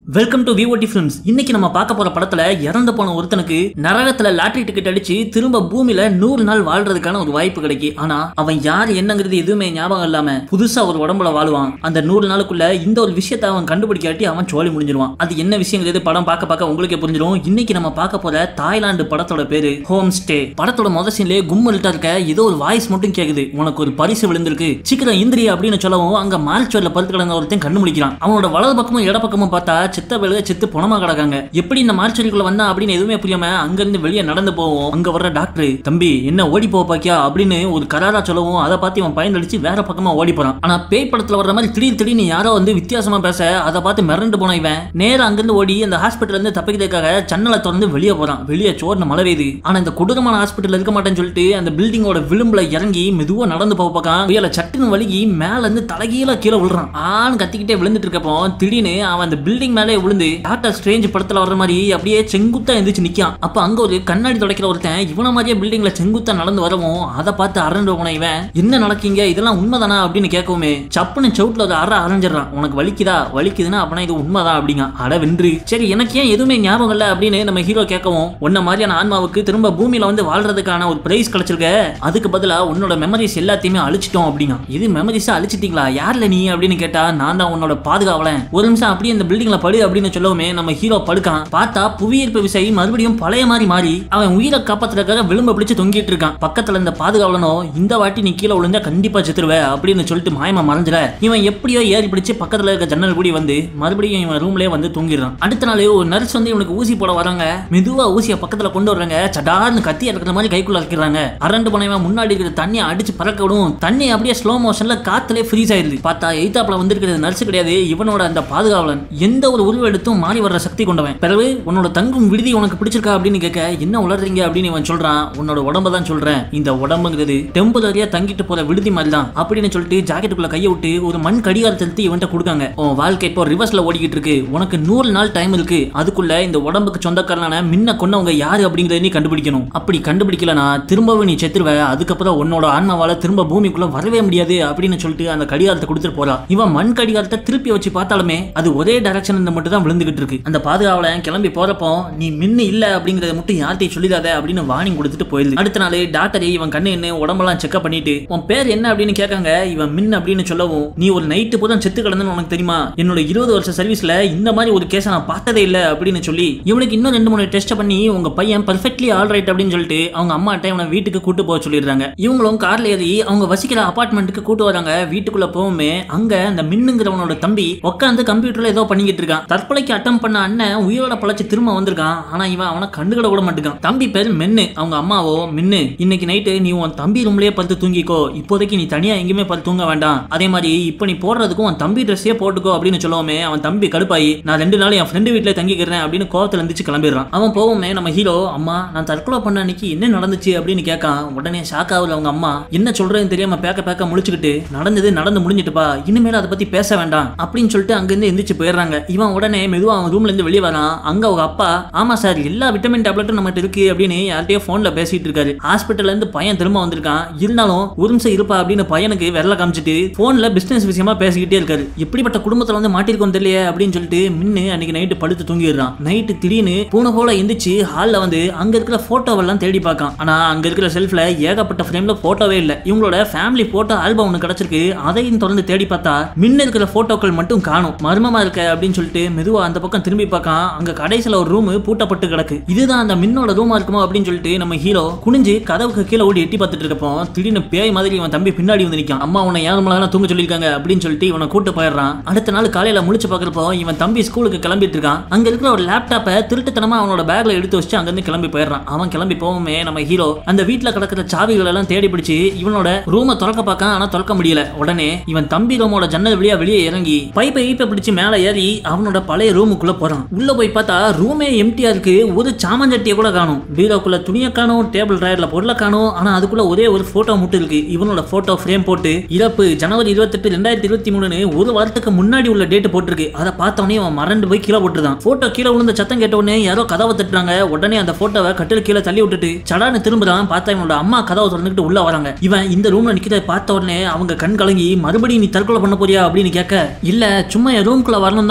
welcome to VOD films இன்னைக்கு நம்ம பார்க்க போற படத்துல இறந்து போன ஒருத்தனுக்கு நரகத்துல லாட்டரி டிக்கெட் அடிச்சு திரும்ப பூமியில நூறு நாள் வாழ்றதுக்கான ஒரு வாய்ப்பு கிடைக்கு ஆனா அவன் யார் என்னங்கிறது எதுவுமே ஞாபகம் இல்லாம புதுசா ஒரு உடம்புல வாழ்வான் அந்த நூறு நாளுக்குள்ள இந்த ஒரு விஷயத்தை அவன் கண்டுபிடிக்காட்டி அவன் சோழி முடிஞ்சிருவான் அது என்ன விஷயங்கிறது படம் பார்க்க பார்க்க உங்களுக்கே புரிஞ்சிடும் இன்னைக்கு நம்ம பார்க்க போற தாய்லாந்து படத்தோட பேரு ஹோம் ஸ்டே படத்தோட முத சீன்லயே கும்மல்ட்டா இருக்க ஏதோ ஒரு வாய்ஸ் மட்டும் கேக்குது உனக்கு ஒரு பரிசு விழுந்திருக்கு சீக்கிரம் இந்திரி அப்படின்னு சொல்லவும் அங்க மார்ச்சோர்ல படுத்து கிடந்த ஒருத்தன் கண்ணு முடிக்கிறான் அவனோட வலது பக்கமும் இட பக்கமும் பார்த்தா சித்த பேருக சித்து புணமா கிடக்காங்க எப்படி இந்த மார்ச்சரிக்குள்ள வந்தா அப்படின்னு எதுவுமே புரியாம அங்க இருந்து வெளியே நடந்து போவோம் அங்க வர்ற டாக்டர் தம்பி என்ன ஓடி போக பாக்கியா அப்படின்னு ஒரு கராரா சொல்லவும் அதை பார்த்து இவன் பயந்தடிச்சு வேற பக்கமா ஓடி போறான் ஆனா பேய் படத்துல வர்ற மாதிரி திடீர் திடீர்னு யாரோ வந்து வித்தியாசமா பேச அதை பார்த்து மிரண்டு போன இவன் நேரா அங்கிருந்து ஓடி அந்த ஹாஸ்பிட்டல்ல இருந்து தப்பிக்கிறதுக்காக ஜன்னலை திறந்து வெளியே போறான் வெளியே சோர்னு மழை பெய்யுது ஆனா இந்த கொடூரமான ஹாஸ்பிட்டல் இருக்க மாட்டேன்னு சொல்லிட்டு அந்த பில்டிங்கோட விளிம்புல இறங்கி மெதுவா நடந்து போக பார்க்கான் புயல சட்டுன்னு வலிகி மேல இருந்து தலைகீழ கீழே விழுறான் ஆன்னு கத்திக்கிட்டே விழுந்துட்டு இருக்கப்போ திடீர்னு அவன் அந்த பில்டிங் மேலே விழுந்து டாக்டர் ஸ்ட்ரேஞ்ச் படத்துல வர்ற மாதிரி அப்படியே செங்குத்தா எந்திரிச்சு நிக்கான் அப்ப அங்க ஒரு கண்ணாடி துடைக்கிற ஒருத்தன் இவன மாதிரியே பில்டிங்ல செங்குத்தா நடந்து வரவும் அதை பார்த்து அரண்டு போன இவன் என்ன நடக்கீங்க இதெல்லாம் உண்மைதானா அப்படின்னு கேட்கவுமே சப்புன்னு சவுட்ல ஒரு அற அரைஞ்சிடறான் உனக்கு வலிக்குதா வலிக்குதுன்னா அப்படின்னா இது உண்மைதான் அப்படிங்க அட வென்று சரி எனக்கு ஏன் எதுவுமே ஞாபகம் இல்லை அப்படின்னு நம்ம ஹீரோ கேட்கவும் உன்ன மாதிரியான ஆன்மாவுக்கு திரும்ப பூமியில வந்து வாழ்றதுக்கான ஒரு பிரைஸ் கிடைச்சிருக்க அதுக்கு பதிலா உன்னோட மெமரிஸ் எல்லாத்தையுமே அழிச்சிட்டோம் அப்படிங்க இது மெமரிஸா அழிச்சிட்டீங்களா யார்ல நீ அப்படின்னு கேட்டா நான் தான் உன்னோட பாதுகாவலன் ஒரு நிமிஷம் அப்படியே இந்த பில்டிங்ல படு அப்படின்னு சொல்லவுமே நம்ம ஹீரோ படுக்கான் பார்த்தா புவியீர்ப்பு விசை மறுபடியும் பழைய மாதிரி மாறி அவன் உயிரை காப்பாத்துறதுக்காக விளிம்ப பிடிச்சு தொங்கிட்டு இருக்கான் பக்கத்துல இந்த பாதுகாவலனோ இந்த வாட்டி நீ கீழே விழுந்தா கண்டிப்பா செத்துருவ அப்படின்னு சொல்லிட்டு மாயமா மறைஞ்சிட இவன் எப்படியோ ஏறி பிடிச்சு பக்கத்துல இருக்க ஜன்னல் கூடி வந்து மறுபடியும் இவன் ரூம்லயே வந்து தூங்கிடுறான் அடுத்த நாள் ஒரு நர்ஸ் வந்து இவனுக்கு ஊசி போட வராங்க மெதுவா ஊசியை பக்கத்துல கொண்டு வர்றாங்க சடார்னு கத்தி இருக்கிற மாதிரி கைக்குள்ள இருக்கிறாங்க அரண்டு போனவன் முன்னாடி இருக்கிற தண்ணியை அடிச்சு பறக்க விடும் தண்ணி அப்படியே ஸ்லோ மோஷன்ல காத்துல ஃப்ரீஸ் ஆயிருது பார்த்தா எய்தாப்ல வந்திருக்கிறது நர்ஸ் கிடையாது இவனோட அந்த பாதுகாவலன் எந்த ஒரு உருவெடுத்தும் மாறி வர்ற சக்தி கொண்டவன் பிறகு உன்னோட தங்கும் விடுதி உனக்கு பிடிச்சிருக்கா அப்படின்னு கேட்க என்ன உளறீங்க அப்படின்னு இவன் சொல்றான் உன்னோட உடம்ப தான் சொல்றேன் இந்த உடம்புங்கிறது டெம்பரரியா தங்கிட்டு போற விடுதி மாதிரி தான் அப்படின்னு சொல்லிட்டு ஜாக்கெட்டுக்குள்ள கையை விட்டு ஒரு மண் கடிகாரத்தை எடுத்து இவன்ட்ட கொடுக்காங்க உன் வாழ்க்கை இப்போ ரிவர்ஸ்ல ஓடிக்கிட்டு இருக்கு உனக்கு நூறு நாள் டைம் இருக்கு அதுக்குள்ள இந்த உடம்புக்கு சொந்தக்காரனான மின்ன கொன்னவங்க யாரு அப்படிங்கறத நீ கண்டுபிடிக்கணும் அப்படி கண்டுபிடிக்கலனா திரும்பவும் நீ செத்துருவ அதுக்கப்புறம் உன்னோட ஆன்மாவால திரும்ப பூமிக்குள்ள வரவே முடியாது அப்படின்னு சொல்லிட்டு அந்த கடிகாரத்தை கொடுத்துட்டு போறா இவன் மண் கடிகாரத்தை திருப்பி வச்சு பார்த்தாலுமே அது ஒரே டைரக்ஷன் மட்டும் தான் விழுந்துகிட்டு இருக்கு அந்த பாதுகாவலன் கிளம்பி போறப்போ நீ மின்னு இல்ல அப்படிங்கறத மட்டும் யார்கிட்டயும் சொல்லிடாத அப்படின்னு வார்னிங் கொடுத்துட்டு போயிருது அடுத்த நாள் டாக்டர் இவன் கண்ணு என்ன உடம்பெல்லாம் செக்அப் பண்ணிட்டு உன் பேர் என்ன அப்படின்னு கேட்காங்க இவன் மின் அப்படின்னு சொல்லவும் நீ ஒரு நைட்டு போதும் செத்து கிடந்துன்னு உனக்கு தெரியுமா என்னோட இருபது வருஷ சர்வீஸ்ல இந்த மாதிரி ஒரு கேஸை நான் பார்த்ததே இல்லை அப்படின்னு சொல்லி இவனுக்கு இன்னும் ரெண்டு மூணு டெஸ்ட் பண்ணி உங்க பையன் பர்ஃபெக்ட்லி ஆல் ரைட் அப்படின்னு சொல்லிட்டு அவங்க அம்மாட்ட இவனை வீட்டுக்கு கூட்டு போக சொல்லிடுறாங்க இவங்களும் கார்ல ஏறி அவங்க வசிக்கிற அபார்ட்மெண்ட்டுக்கு கூட்டு வராங்க வீட்டுக்குள்ள போகுமே அங்க அந்த மின்னுங்கிறவனோட தம்பி உட்காந்து கம்ப்யூட்டர்ல ஏதோ பண்ணிக்கிட்டு இருக்கான் தற்கொலைக்கு அட்டம் பண்ண அண்ணன் உயிரோட பழச்சு திரும்ப வந்திருக்கான் ஆனா இவன் அவனை கண்டுகட கூட மாட்டுக்கான் தம்பி பேர் மென்னு அவங்க அம்மாவோ மின்னு இன்னைக்கு நைட்டு நீ உன் தம்பி ரூம்லயே படுத்து தூங்கிக்கோ இப்போதைக்கு நீ தனியா எங்கேயுமே படுத்து தூங்க வேண்டாம் அதே மாதிரி இப்போ நீ போடுறதுக்கும் உன் தம்பி ட்ரெஸ்ஸே போட்டுக்கோ அப்படின்னு சொல்லவுமே அவன் தம்பி கடுப்பாயி நான் ரெண்டு நாள் என் ஃப்ரெண்டு வீட்டுல தங்கிக்கிறேன் அப்படின்னு கோவத்துல இருந்துச்சு கிளம்பிடுறான் அவன் போவுமே நம்ம ஹீரோ அம்மா நான் தற்கொலை பண்ண அன்னைக்கு என்ன நடந்துச்சு அப்படின்னு கேட்கான் உடனே ஷாக் ஆகுது அவங்க அம்மா என்ன சொல்றதுன்னு தெரியாம பேக்க பேக்க முழிச்சுக்கிட்டு நடந்தது நடந்து முடிஞ்சிட்டுப்பா இனிமேல் அதை பத்தி பேச வேண்டாம் அப்படின்னு சொல்லிட்டு அங்கிருந்து எந்திரிச்சு போயிடுறாங்க இவன் உடனே மெதுவா அவன் ரூம்ல இருந்து வெளியே வரான் அங்க அவங்க அப்பா ஆமா சார் எல்லா விட்டமின் டேப்லெட்டும் நம்மகிட்ட இருக்கு அப்படின்னு யார்கிட்டயோ போன்ல பேசிட்டு இருக்காரு ஹாஸ்பிட்டல்ல இருந்து பையன் திரும்ப வந்திருக்கான் இருந்தாலும் ஒரு நிமிஷம் இருப்பா அப்படின்னு பையனுக்கு விரல காமிச்சிட்டு போன்ல பிசினஸ் விஷயமா பேசிக்கிட்டே இருக்காரு எப்படிப்பட்ட குடும்பத்துல வந்து மாட்டிருக்கோம் தெரியல அப்படின்னு சொல்லிட்டு மின்னு அன்னைக்கு நைட்டு படுத்து தூங்கிடுறான் நைட்டு திடீர்னு பூனை போல எந்திரிச்சு ஹால்ல வந்து அங்க இருக்கிற போட்டோவெல்லாம் தேடி பார்க்கான் ஆனா அங்க இருக்கிற செல்ஃப்ல ஏகப்பட்ட ஃப்ரேம்ல போட்டோவே இல்ல இவங்களோட ஃபேமிலி போட்டோ ஆல்பம் ஒன்று கிடைச்சிருக்கு அதையும் தொடர்ந்து தேடி பார்த்தா மின்ன இருக்கிற போட்டோக்கள் மட்டும் காணும் மர்மமா இருக்க அப்படின்னு சொல்லிட்டு மெதுவா அந்த பக்கம் திரும்பி பார்க்கான் அங்க கடைசியில ஒரு ரூம் பூட்டப்பட்டு கிடக்கு இதுதான் அந்த மின்னோட ரூமா இருக்குமோ அப்படின்னு சொல்லிட்டு நம்ம ஹீரோ குனிஞ்சு கதவுக்கு கீழே ஓடி எட்டி பார்த்துட்டு இருக்கப்போ திடீர்னு பேய் மாதிரி இவன் தம்பி பின்னாடி வந்து நிற்கான் அம்மா உன்னை ஏன் மலகலாம் தூங்க சொல்லியிருக்காங்க அப்படின்னு சொல்லிட்டு இவனை கூட்டு போயிடுறான் அடுத்த நாள் காலையில முழிச்சு பார்க்கறப்போ இவன் தம்பி ஸ்கூலுக்கு கிளம்பிட்டு இருக்கான் அங்க இருக்கிற ஒரு லேப்டாப்பை திருட்டுத்தனமா அவனோட பேக்ல எடுத்து வச்சு அங்கிருந்து கிளம்பி போயிடுறான் அவன் கிளம்பி போகுமே நம்ம ஹீரோ அந்த வீட்டுல கிடக்கிற சாவிகள் எல்லாம் தேடி பிடிச்சு இவனோட ரூமை திறக்க பார்க்க ஆனா திறக்க முடியல உடனே இவன் தம்பி ரூமோட ஜன்னல் வழியா வெளியே இறங்கி பைப்பை ஈப்பை பிடிச்சு மேல ஏறி அவனோட பழைய ரூமுக்குள்ள போறான் உள்ள போய் பார்த்தா ரூமே எம்டியா இருக்கு ஒரு சாமஞ்சட்டியை கூட காணும் பீரோக்குள்ள துணியை காணும் டேபிள் ட்ராயர்ல பொருளை காணும் ஆனா அதுக்குள்ள ஒரே ஒரு போட்டோ மட்டும் இருக்கு இவனோட போட்டோ ஃப்ரேம் போட்டு இறப்பு ஜனவரி இருபத்தெட்டு ரெண்டாயிரத்தி இருபத்தி மூணுன்னு ஒரு வாரத்துக்கு முன்னாடி உள்ள டேட் போட்டிருக்கு அதை பார்த்தவனே அவன் மறந்து போய் கீழே போட்டுருதான் போட்டோ கீழே விழுந்த சத்தம் கேட்ட உடனே யாரோ கதவை தட்டுறாங்க உடனே அந்த போட்டோவை கட்டில் கீழே தள்ளி விட்டுட்டு சடான்னு திரும்புறான் பார்த்தா இவனோட அம்மா கதவை திறந்துக்கிட்டு உள்ள வராங்க இவன் இந்த ரூம்ல நிக்கிறத பார்த்த உடனே அவங்க கண் கலங்கி மறுபடியும் நீ தற்கொலை பண்ண போறியா அப்படின்னு கேட்க இல்ல சும்மா என் ரூம்குள்ள வரணும் தான் வந்தேன்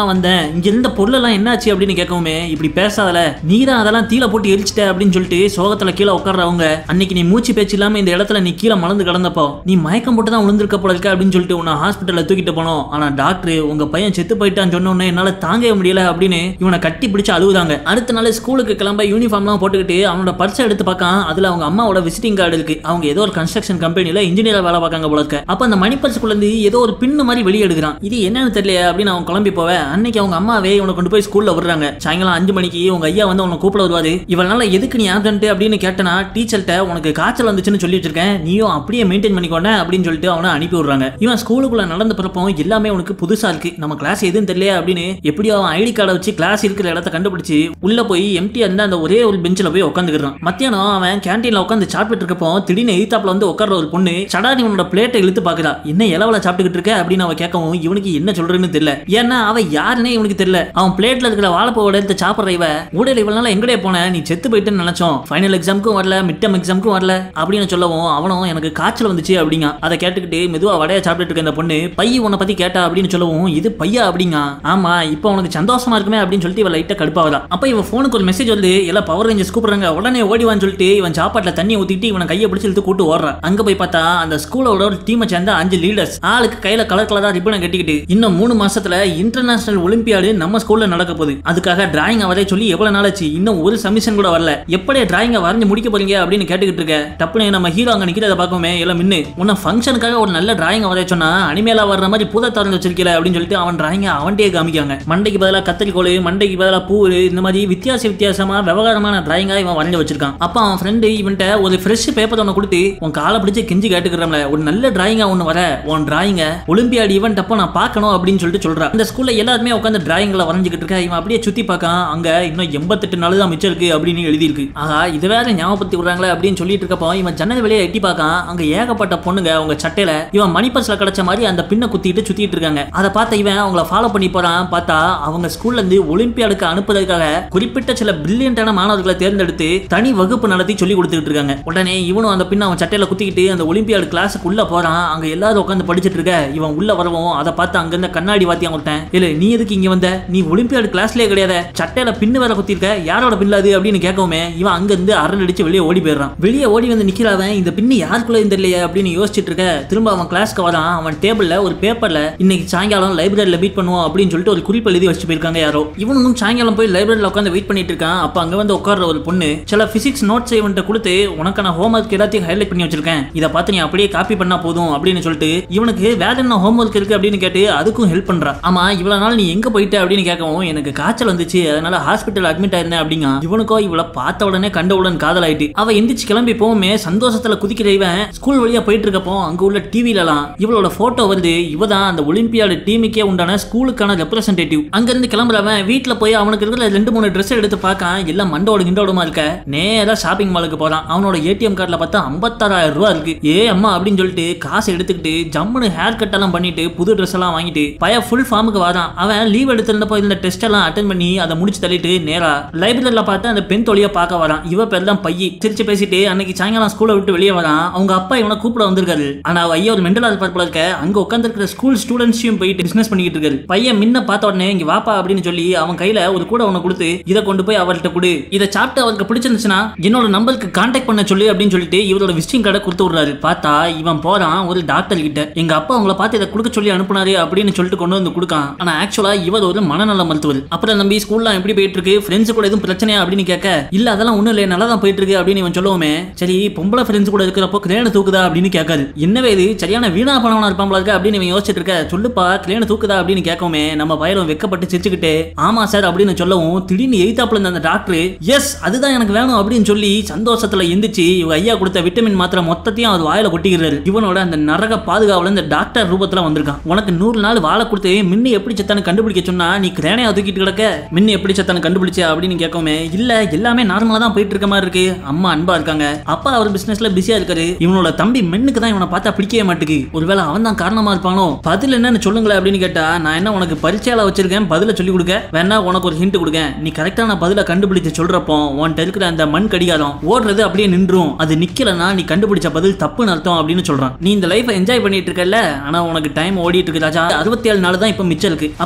இங்க இருந்த பொருளெல்லாம் என்னாச்சு அப்படின்னு கேட்கவுமே இப்படி பேசாதல நீ தான் அதெல்லாம் தீல போட்டு எரிச்சிட்ட அப்படின்னு சொல்லிட்டு சோகத்துல கீழே உட்கார்றவங்க அன்னைக்கு நீ மூச்சு பேச்சு இல்லாம இந்த இடத்துல நீ கீழே மலர்ந்து கிடந்தப்போ நீ மயக்கம் போட்டு தான் விழுந்திருக்க போல இருக்க அப்படின்னு சொல்லிட்டு உன்னை ஹாஸ்பிட்டல்ல தூக்கிட்டு போனோம் ஆனா டாக்டர் உங்க பையன் செத்து போயிட்டான்னு சொன்ன உடனே என்னால தாங்கவே முடியல அப்படின்னு இவனை கட்டி பிடிச்சு அழுகுதாங்க அடுத்த நாள் ஸ்கூலுக்கு கிளம்ப யூனிஃபார்ம்லாம் போட்டுக்கிட்டு அவனோட பர்ஸை எடுத்து பார்க்கான் அதுல அவங்க அம்மாவோட விசிட்டிங் கார்டு இருக்கு அவங்க ஏதோ ஒரு கன்ஸ்ட்ரக்ஷன் கம்பெனில இன்ஜினியரா வேலை பார்க்காங்க போல இருக்க அப்ப அந்த மணி பர்சுக்குள்ள இருந்து ஏதோ ஒரு பின்னு மாதிரி வெளியே எடுக்கிறான் இது என்னன்னு தெரியல அப்படின்னு அவன் கிளம்பி போவேன் அன்னைக்கு அவங்க அம்மாவே இவனை கொண்டு போய் ஸ்கூல்ல விடுறாங்க சாயங்காலம் அஞ்சு மணிக்கு உங்க ஐயா வந்து உன்னை கூப்பிட வருவாரு இவனால எதுக்கு நீ ஆப்சன்ட் அப்படின்னு கேட்டனா டீச்சர்கிட்ட உனக்கு காய்ச்சல் வந்துச்சுன்னு சொல்லி வச்சிருக்கேன் நீயும் அப்படியே மெயின்டைன் பண்ணிக்கோன அப்படின்னு சொல்லிட்டு அவனை அனுப்பி விடுறாங்க இவன் ஸ்கூலுக்குள்ள நடந்த பிறப்போ எல்லாமே உனக்கு புதுசா இருக்கு நம்ம கிளாஸ் எதுவும் தெரியல அப்படின்னு எப்படியோ அவன் ஐடி கார்டை வச்சு கிளாஸ் இருக்கிற இடத்த கண்டுபிடிச்சு உள்ள போய் எம்டியா இருந்த அந்த ஒரே ஒரு பெஞ்சில் போய் உட்காந்துக்கிறான் மத்தியானம் அவன் கேன்டீன்ல உட்காந்து சாப்பிட்டு இருக்கப்போ திடீர்னு எய்தாப்ல வந்து உட்கார்ற ஒரு பொண்ணு சடாரி உன்னோட பிளேட்டை இழுத்து பாக்குறா என்ன இலவல சாப்பிட்டுக்கிட்டு இருக்க அப்படின்னு அவன் கேட்கவும் இவனுக்கு என்ன சொல்றேன்னு தெரியல ஏன்னா அவ யாருன்னே இவனுக்கு தெரியல அவன் பிளேட்ல இருக்கிற வாழைப்பூவோட எடுத்து சாப்பிடுற இவ ஊடையில இவ்வளவு நாள் எங்கடே போன நீ செத்து போயிட்டுன்னு நினைச்சோம் ஃபைனல் எக்ஸாமுக்கும் வரல மிட் டர்ம் எக்ஸாமுக்கும் வரல அப்படின்னு சொல்லவும் அவனும் எனக்கு காய்ச்சல் வந்துச்சு அப்படிங்க அதை கேட்டுக்கிட்டு மெதுவா வடையா சாப்பிட்டுட்டு இருக்க இந்த பொண்ணு பைய உன்னை பத்தி கேட்டா அப்படின்னு சொல்லவும் இது பையா அப்படிங்க ஆமா இப்போ உனக்கு சந்தோஷமா இருக்குமே அப்படின்னு சொல்லிட்டு இவன் லைட்டா கடுப்பாவதா அப்ப இவன் போனுக்கு ஒரு மெசேஜ் வந்து எல்லாம் பவர் ரேஞ்சர்ஸ் கூப்பிடுறாங்க உடனே ஓடிவான்னு சொல்லிட்டு இவன் சாப்பாட்டுல தண்ணி ஊத்திட்டு இவனை கையை பிடிச்சி இழுத்து கூட்டு ஓடுறான் அங்க போய் பார்த்தா அந்த ஸ்கூலோட ஒரு டீமை சேர்ந்த அஞ்சு லீடர்ஸ் ஆளுக்கு கையில கலர் கலரா ரிப்பனை கட்டிக்கிட்டு இன்னும் மூணு மாசத்துல இன்டர்நேஷனல் ஒலிம்பியாடு நம்ம ஸ்கூல்ல நடக்க போகுது அதுக்காக டிராயிங் அவரே சொல்லி எவ்வளவு நாள் ஆச்சு இன்னும் ஒரு சமிஷன் கூட வரல எப்படி டிராயிங்க வரைஞ்சு முடிக்க போறீங்க அப்படின்னு கேட்டுக்கிட்டு இருக்க டப்புனு நம்ம ஹீரோ அங்க நிக்கிறத பார்க்கவே எல்லாம் மின்னு உன்ன ஃபங்க்ஷனுக்காக ஒரு நல்ல டிராயிங் வரைய சொன்னா அனிமேலா வர்ற மாதிரி பூத திறந்து வச்சிருக்கல அப்படின்னு சொல்லிட்டு அவன் டிராயிங்க அவன்கிட்டயே காமிக்காங்க மண்டைக்கு பதிலா கத்தரிக்கோள் மண்டைக்கு பதிலா பூ இந்த மாதிரி வித்தியாச வித்தியாசமா விவகாரமான டிராயிங்கா இவன் வரைஞ்சு வச்சிருக்கான் அப்ப அவன் ஃப்ரெண்டு இவன்ட்ட ஒரு ஃப்ரெஷ் பேப்பர் ஒன்று கொடுத்து உன் காலை பிடிச்சு கெஞ்சி கேட்டுக்கிறோம்ல ஒரு நல்ல டிராயிங்கா ஒன்று வர உன் டிராயிங்க ஒலிம்பியாட் ஈவெண்ட் அப்போ நான் பார்க்கணும் அப்படின்னு சொல்லிட்டு சொல்றான் இந்த ஸ்கூல்ல எல்லாருமே உட்காந்து டிராயிங்ல வரைஞ்சிக்கிட்டு இருக்க இவன் அப்படியே சுத்தி பார்க்கான் அங்க இன்னும் எண்பத்தெட்டு நாள் தான் மிச்சம் இருக்கு அப்படின்னு எழுதியிருக்கு ஆஹா இது வேற ஞாபகப்படுத்தி விடுறாங்களே அப்படின்னு சொல்லிட்டு இருக்கப்போ இவன் ஜன்னல் வெளியே எட்டி பார்க்கான் அங்க ஏகப்பட்ட பொண்ணுங்க அவங்க சட்டையில இவன் மணி பர்ஸ்ல கிடைச்ச மாதிரி அந்த பின்னை குத்திட்டு சுத்திட்டு இருக்காங்க அதை பார்த்த இவன் அவங்கள ஃபாலோ பண்ணி போறான் பார்த்தா அவங்க ஸ்கூல்ல இருந்து ஒலிம்பியாடுக்கு அனுப்புறதுக்காக குறிப்பிட்ட சில பிரில்லியண்டான மாணவர்களை தேர்ந்தெடுத்து தனி வகுப்பு நடத்தி சொல்லி கொடுத்துட்டு இருக்காங்க உடனே இவனும் அந்த பின்ன அவன் சட்டையில குத்திக்கிட்டு அந்த ஒலிம்பியாடு கிளாஸுக்கு உள்ள போறான் அங்க எல்லாரும் உட்காந்து படிச்சிட்டு இருக்க இவன் உள்ள வரவும் அதை பார்த்து அங்க இருந்த கண்ணாடி வாத்தியம் கொடுத்தேன் இல்ல நீ எதுக்கு இங்க வந்த நீ ஒலிம்பியாடு கிளாஸ்லயே கிடையாது சட்டையில பின்னு வேற குத்திருக்க யாரோட பில்லு அது அப்படின்னு கேட்கவுமே இவன் அங்க இருந்து அரல் அடிச்சு வெளியே ஓடி போயிடுறான் வெளியே ஓடி வந்து நிக்கிறவன் இந்த பின்னு யாருக்குள்ள தெரியலையே அப்படின்னு யோசிச்சுட்டு இருக்க திரும்ப அவன் கிளாஸ்க்கு வரான் அவன் டேபிள்ல ஒரு பேப்பர்ல இன்னைக்கு சாயங்காலம் லைப்ரரியில மீட் பண்ணுவோம் அப்படின்னு சொல்லிட்டு ஒரு குறிப்பு எழுதி வச்சுட்டு போயிருக்காங்க யாரோ இவனும் சாயங்காலம் போய் லைப்ரரியில உட்காந்து வெயிட் பண்ணிட்டு இருக்கான் அப்ப அங்க வந்து உட்கார்ற ஒரு பொண்ணு சில பிசிக்ஸ் நோட்ஸ் இவன்ட்ட கொடுத்து உனக்கான ஹோம்ஒர்க் எல்லாத்தையும் ஹைலைட் பண்ணி வச்சிருக்கேன் இதை பார்த்து நீ அப்படியே காப்பி பண்ணா போதும் அப்படின்னு சொல்லிட்டு இவனுக்கு வேற என்ன ஹோம்ஒர்க் இருக்கு அப்படின்னு கேட்டு அதுக்கும் ஹெல்ப் பண்றா ஆமா இவ்வளவு நாள் நீ எங்க போயிட்ட அப்படின்னு கேட்கவும் எனக்கு காய்ச்சல் வந்துச்சு அதனால ஹாஸ்பிட்டல் அட்மிட் ஆயிருந்தேன் அப்படிங்க இவனுக்கோ இவளை பார்த்த உடனே கண்டவுடன் காதலாயிட்டு அவ எந்திரிச்சு கிளம்பி போவுமே சந்தோஷத்துல குதிக்கிற இவன் ஸ்கூல் வழியா போயிட்டு இருக்கப்போ அங்க உள்ள டிவிலலாம் இவளோட போட்டோ வந்து இவ தான் அந்த ஒலிம்பியாடு டீமுக்கே உண்டான ஸ்கூலுக்கான ரெப்ரசன்டேட்டிவ் அங்க இருந்து கிளம்புறவன் வீட்டுல போய் அவனுக்கு இருக்கிற ரெண்டு மூணு ட்ரெஸ் எடுத்து பார்க்கான் எல்லாம் மண்டோட கிண்டோடமா இருக்க நேரா ஷாப்பிங் மாலுக்கு போறான் அவனோட ஏடிஎம் கார்டுல பார்த்தா ஐம்பத்தாறாயிரம் ரூபா இருக்கு ஏ அம்மா அப்படின்னு சொல்லிட்டு காசு எடுத்துக்கிட்டு ஜம்முன்னு ஹேர் கட் எல்லாம் பண்ணிட்டு புது ட்ரெஸ் எல்லாம் வாங்கிட்டு பையன் ஃபுல் ஃபார்முக்கு வரான் அவன் லீவ் எடுத்திருந்தப்போ இந்த டெஸ்ட் எல்லாம் அட்டன் பண்ணி அதை முடிச்சு தள்ளிட்டு நேரா லைப்ரரியில பார்த்து அந்த பெண் தொழியை பார்க்க வரான் இவ பேர் தான் பையி சிரிச்சு பேசிட்டு அன்னைக்கு சாயங்காலம் ஸ்கூலை விட்டு வெளியே வரான் அவங்க அப்பா இவனை கூப்பிட வந்திருக்காரு ஆனா அவ ஐயா ஒரு மெண்டல் ஆஸ்பர் போல இருக்க அங்க உட்காந்துருக்கிற ஸ்கூல் ஸ்டூடெண்ட்ஸையும் போயிட்டு பிசினஸ் பண்ணிட்டு இருக்காரு பையன் முன்ன பார்த்த உடனே இங்க வாப்பா அப்படின்னு சொல்லி அவன் கையில ஒரு கூட ஒண்ணு கொடுத்து இதை கொண்டு போய் அவர்கிட்ட கொடு இதை சாப்பிட்டு அவருக்கு பிடிச்சிருந்துச்சுன்னா என்னோட நம்பருக்கு கான்டாக்ட் பண்ண சொல்லி அப்படின்னு சொல்லிட்டு இவரோட விசிட்டிங் கார்டை கொடுத்து விடுறாரு பார்த்தா இவன் போறான் ஒரு டாக்டர் கிட்ட எங்க அப்பா அவங்கள பார்த்து இதை கொடுக்க சொல்லி அனுப்புனாரு அப்படின்னு சொல்லிட்டு கொண்டு வந்து கொடுக்கான் ஆனா ஆக்சுவலா இவர் ஒரு மனநல மருத்துவர் அப்புறம் நம்பி ஸ்கூல்லாம் எப்படி போயிட்டு இருக்கு ஃப்ரெண்ட்ஸ் கூட எதுவும் பிரச்சனையா அப்படின்னு கேட்க இல்ல அதெல்லாம் ஒண்ணும் இல்ல நல்லா தான் போயிட்டு இருக்கு அப்படின்னு இவன் சொல்லுவோமே சரி பொம்பளை ஃப்ரெண்ட்ஸ் கூட இருக்கிறப்போ கிரேன தூக்குதா அப்படின்னு கேட்காது என்னவே இது சரியான வீணா பணவனா இருப்பாங்களா இருக்கு அப்படின்னு இவன் யோசிச்சுட்டு இருக்க சொல்லுப்பா கிரேன தூக்குதா அப்படின்னு கேட்கவுமே நம்ம பயலும் வெக்கப்பட்டு சிரிச்சுக்கிட்டு ஆமா சார் அப்படின்னு சொல்லவும் திடீர்னு எய்தாப்புல இருந்த அந்த டாக்டர் எஸ் அதுதான் எனக்கு வேணும் அப்படின்னு சொல்லி சந்தோஷத்துல எந்திரிச்சு இவங்க ஐயா கொடுத்த விட்டமின் மாத்திரை மொத்தத்தையும் அவர் வாயில கொட்டிக்கிறாரு இவனோட அந்த நரக பாதுகாவல இந்த டாக்டர் ரூபத்துல வந்திருக்கான் உனக்கு நூறு நாள் வாழை கொடுத்து மின்னு எப்படி சத்தானு கண்டுபிடிக்க சொன்னா நீ கிரேனையா தூக்கிட்டு கிடக்க மின்னு எப்படி சத்தானு கண்டுபிடிச்ச அப்படின்னு கேட்கவுமே இல்ல எல்லாமே நார்மலா தான் போயிட்டு இருக்க மாதிரி இருக்கு அம்மா அன்பா இருக்காங்க அப்பா அவர் பிசினஸ்ல பிஸியா இருக்காரு இவனோட தம்பி மென்னுக்கு தான் இவனை பார்த்தா பிடிக்கவே மாட்டுக்கு ஒருவேளை அவன் தான் காரணமா இருப்பானோ பதில் என்னன்னு சொல்லுங்களேன் அப்படின்னு கேட்டா நான் என்ன உனக்கு பரீட்சையால வச்சிருக்கேன் பதில சொல்லி கொடுக்க வேணா உனக்கு ஒரு ஹிண்ட் கொடுக்க நீ கரெக்டான பதில கண்டுபிடிச்சு சொல்றப்போ உன்கிட்ட இருக்கிற அந்த மண் கடிகாரம் ஓடுறது அப்படியே நின்றும் அது நிக்கலனா நீ கண்டுபிடிச்ச பதில் தப்புன்னு அர்த்தம் அப்படின்னு சொல்றான் நீ இந்த லைஃபை என்ஜாய் பண்ணிட்டு இருக்கல ஆனா உனக்கு டைம் ஓடிட்டு இருக்கு ராஜா அறுபத்தி ஏழு நாள் தான் இப்ப மிச்சம் இருக்கு அப்ப அவன் பாக்கெட்